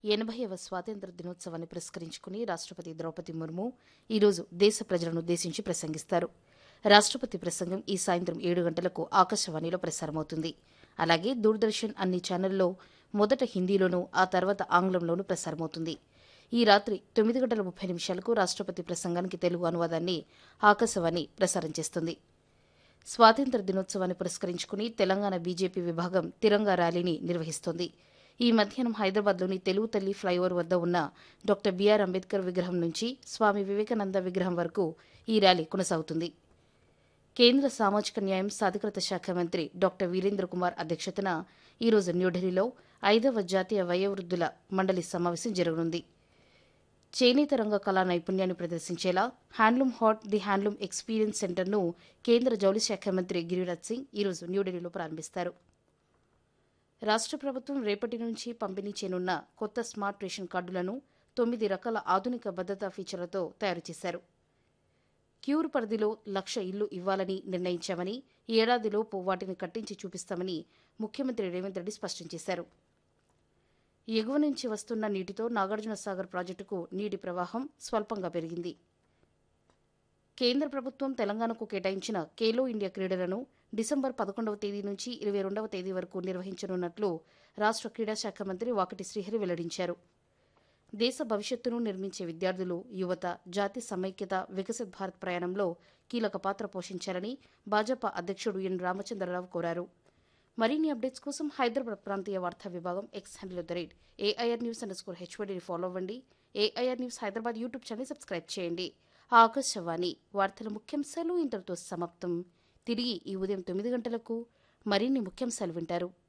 ఎనభైవ స్వాతంత్ర దినోత్సవాన్ని పురస్కరించుకుని రాష్ట్రపతి ద్రౌపది ముర్ము ఈరోజు దేశ ప్రజలను ఉద్దేశించి ప్రసంగిస్తారు రాష్ట్రపతి ప్రసంగం ఈ సాయంత్రం ఏడు గంటలకు ఆకాశవాణిలో ప్రసారమవుతుంది అలాగే దూరదర్శన్ అన్ని ఛానల్లో మొదట హిందీలోనూ ఆ తర్వాత ఆంగ్లంలోనూ ప్రసారమవుతుంది ఈ రాత్రి తొమ్మిది గంటల ముప్పై నిమిషాలకు రాష్ట్రపతి ప్రసంగానికి తెలుగు అనువాదాన్ని ఆకాశవాణి ప్రసారం చేస్తుంది స్వాతంత్ర దినోత్సవాన్ని పురస్కరించుకుని తెలంగాణ బీజేపీ విభాగం తిరంగా ర్యాలీని నిర్వహిస్తోంది ఈ మధ్యాహ్నం హైదరాబాద్లోని తెలుగు తల్లి ఫ్లైఓవర్ వద్ద ఉన్న డాక్టర్ బీఆర్ అంబేద్కర్ విగ్రహం నుంచి స్వామి వివేకానంద విగ్రహం వరకు ఈ ర్యాలీ కొనసాగుతుంది కేంద్ర సామాజిక న్యాయం సాధికారత శాఖ మంత్రి డాక్టర్ వీరేంద్ర కుమార్ అధ్యక్షతన ఈరోజు న్యూఢిల్లీలో ఐదవ జాతీయ వయోవృద్ధుల మండలి సమావేశం జరగనుంది చేనేత రంగ కళా నైపుణ్యాన్ని ప్రదర్శించేలా handloom Haat the handloom experience సెంటర్ను కేంద్ర జౌళి శాఖ మంత్రి గిరిరాజ్ సింగ్ ఈరోజు న్యూఢిల్లీలో ప్రారంభిస్తారు రాష్ట్ర ప్రభుత్వం రేపటి నుంచి పంపిణీ చేయనున్న కొత్త స్మార్ట్ రేషన్ కార్డులను తొమ్మిది రకాల ఆధునిక భద్రతా ఫీచర్లతో తయారు చేశారు క్యూర్ పరిధిలో లక్ష ఇల్లు ఇవ్వాలని నిర్ణయించామని ఏడాదిలోపు వాటిని కట్టించి చూపిస్తామని ముఖ్యమంత్రి రేవంత్ రెడ్డి స్పష్టం చేశారు ఎగువ నుంచి వస్తున్న నీటితో నాగార్జున సాగర్ ప్రాజెక్టుకు నీటి ప్రవాహం స్వల్పంగా పెరిగింది కేంద్ర ప్రభుత్వం తెలంగాణకు కేటాయించిన ఖేలో ఇండియా క్రీడలను డిసెంబర్ పదకొండవ తేదీ నుంచి ఇరవై రెండవ తేదీ వరకు నిర్వహించనున్నట్లు రాష్ట్ర క్రీడా శాఖ మంత్రి వాకటి శ్రీహరి వెల్లడించారు దేశ భవిష్యత్తును నిర్మించే విద్యార్థులు యువత జాతి సమైక్యత వికసిత్ భారత్ ప్రయాణంలో కీలక పాత్ర పోషించాలని భాజపా అధ్యక్షుడు ఎన్ రామచంద్రరావు కోరారు మరిన్ని అప్డేట్స్ కోసం హైదరాబాద్ ప్రాంతీయ వార్తా విభాగం X handle the rate AIR news underscore హెచ్వడిని ఫాలో అవ్వండి AIR news Hyderabad YouTube channel subscribe చేయండి ఆకాశవాణి వార్తల ముఖ్యాంశాలు ఇంతటితో సమాప్తం తిరిగి ఈ ఉదయం తొమ్మిది గంటలకు మరిన్ని ముఖ్యాంశాలు వింటారు